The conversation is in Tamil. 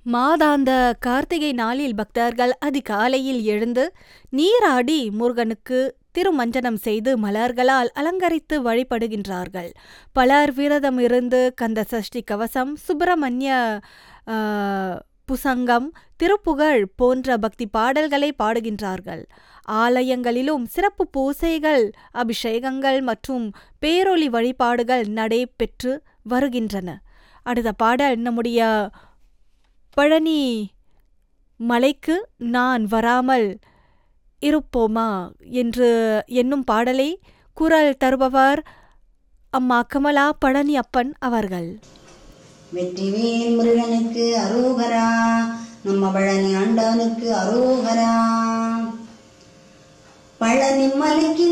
மாதாந்த கார்த்திகை நாளில் பக்தர்கள் அதிகாலையில் எழுந்து நீராடி முருகனுக்கு திருமஞ்சனம் செய்து மலர்களால் அலங்கரித்து வழிபடுகின்றார்கள் பலர் விரதம் இருந்து கந்த சஷ்டி கவசம் சுப்பிரமணிய ஆ, புசங்கம் திருப்புகழ் போன்ற பக்தி பாடல்களை பாடுகின்றார்கள் ஆலயங்களிலும் சிறப்பு பூசைகள் அபிஷேகங்கள் மற்றும் பேரொளி வழிபாடுகள் நடைபெற்று வருகின்றன அடுத்த பாடல் நம்முடைய பழனி மலைக்கு நான் வராமல் இருப்போமா என்று என்னும் பாடலை குரல் தருபவர் அம்மா கமலா பழனி அப்பன் அவர்கள் வெற்றிவேல் முருகனுக்கு அரோகரா நம்ம பழனி ஆண்டவனுக்கு அரோகரா பழனி மலைக்கு